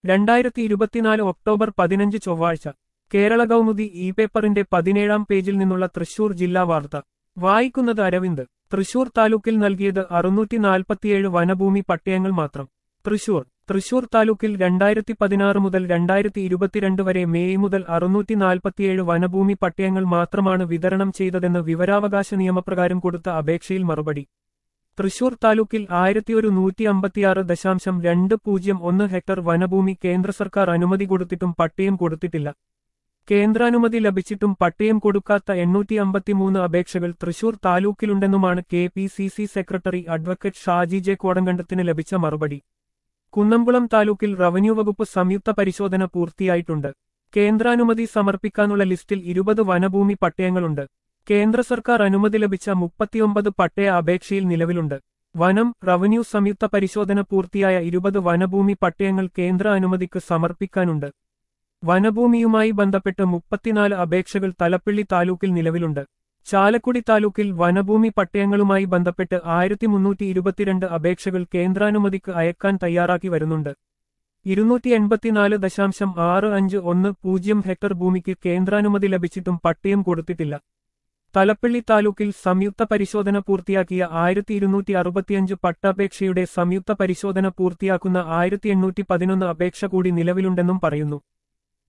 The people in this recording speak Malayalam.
രണ്ടായിരത്തി ഇരുപത്തിനാല് ഒക്ടോബർ പതിനഞ്ച് ചൊവ്വാഴ്ച കേരള കൗമുദി ഇ പേപ്പറിന്റെ പതിനേഴാം പേജിൽ നിന്നുള്ള തൃശൂർ ജില്ലാ വാർത്ത വായിക്കുന്നത് അരവിന്ദ് തൃശൂർ താലൂക്കിൽ നൽകിയത് അറുന്നൂറ്റി നാൽപ്പത്തിയേഴ് വനഭൂമി പട്ടയങ്ങൾ മാത്രം തൃശൂർ തൃശൂർ താലൂക്കിൽ രണ്ടായിരത്തി പതിനാറ് മുതൽ രണ്ടായിരത്തി ഇരുപത്തിരണ്ട് വരെ മെയ് മുതൽ അറുന്നൂറ്റി നാൽപ്പത്തിയേഴ് വനഭൂമി പട്ടയങ്ങൾ മാത്രമാണ് വിതരണം ചെയ്തതെന്ന് വിവരാവകാശ നിയമപ്രകാരം കൊടുത്ത അപേക്ഷയിൽ മറുപടി തൃശൂർ താലൂക്കിൽ ആയിരത്തിയൊരു നൂറ്റി അമ്പത്തിയാറ് ദശാംശം രണ്ട് പൂജ്യം ഒന്ന് ഹെക്ടർ വനഭൂമി കേന്ദ്ര സർക്കാർ അനുമതി കൊടുത്തിട്ടും പട്ടയം കൊടുത്തിട്ടില്ല കേന്ദ്രാനുമതി ലഭിച്ചിട്ടും പട്ടയം കൊടുക്കാത്ത എണ്ണൂറ്റി അമ്പത്തിമൂന്ന് അപേക്ഷകൾ തൃശൂർ താലൂക്കിലുണ്ടെന്നുമാണ് K P C C secretary advocate Shaji J കോടങ്കണ്ടത്തിന് ലഭിച്ച മറുപടി കുന്നംകുളം താലൂക്കിൽ റവന്യൂ വകുപ്പ് സംയുക്ത പരിശോധന പൂർത്തിയായിട്ടുണ്ട് കേന്ദ്രാനുമതി സമർപ്പിക്കാനുള്ള ലിസ്റ്റിൽ ഇരുപത് വനഭൂമി പട്ടയങ്ങളുണ്ട് കേന്ദ്ര സർക്കാർ അനുമതി ലഭിച്ച മുപ്പത്തിയൊമ്പത് പട്ടയ അപേക്ഷയിൽ നിലവിലുണ്ട് വനം റവന്യൂ സംയുക്ത പരിശോധന പൂർത്തിയായ ഇരുപത് വനഭൂമി പട്ടയങ്ങൾ കേന്ദ്ര അനുമതിക്ക് സമർപ്പിക്കാനുണ്ട് വനഭൂമിയുമായി ബന്ധപ്പെട്ട് മുപ്പത്തിനാല് അപേക്ഷകൾ തലപ്പള്ളി താലൂക്കിൽ നിലവിലുണ്ട് ചാലക്കുടി താലൂക്കിൽ വനഭൂമി പട്ടയങ്ങളുമായി ബന്ധപ്പെട്ട് ആയിരത്തി മുന്നൂറ്റി ഇരുപത്തിരണ്ട് അപേക്ഷകൾ കേന്ദ്രാനുമതിക്ക് അയക്കാൻ തയ്യാറാക്കി വരുന്നുണ്ട് ഇരുന്നൂറ്റി എൺപത്തിനാല് ദശാംശം ആറ് അഞ്ച് ഒന്ന് പൂജ്യം ഹെക്ടർ ഭൂമിക്ക് കേന്ദ്രാനുമതി ലഭിച്ചിട്ടും പട്ടയം കൊടുത്തിട്ടില്ല തലപ്പള്ളി താലൂക്കിൽ സംയുക്ത പരിശോധന പൂർത്തിയാക്കിയ ആയിരത്തി ഇരുന്നൂറ്റി അറുപത്തിയഞ്ച് പട്ടാപേക്ഷയുടെ സംയുക്ത പരിശോധന പൂർത്തിയാക്കുന്ന ആയിരത്തി എണ്ണൂറ്റി പതിനൊന്ന് അപേക്ഷ കൂടി നിലവിലുണ്ടെന്നും പറയുന്നു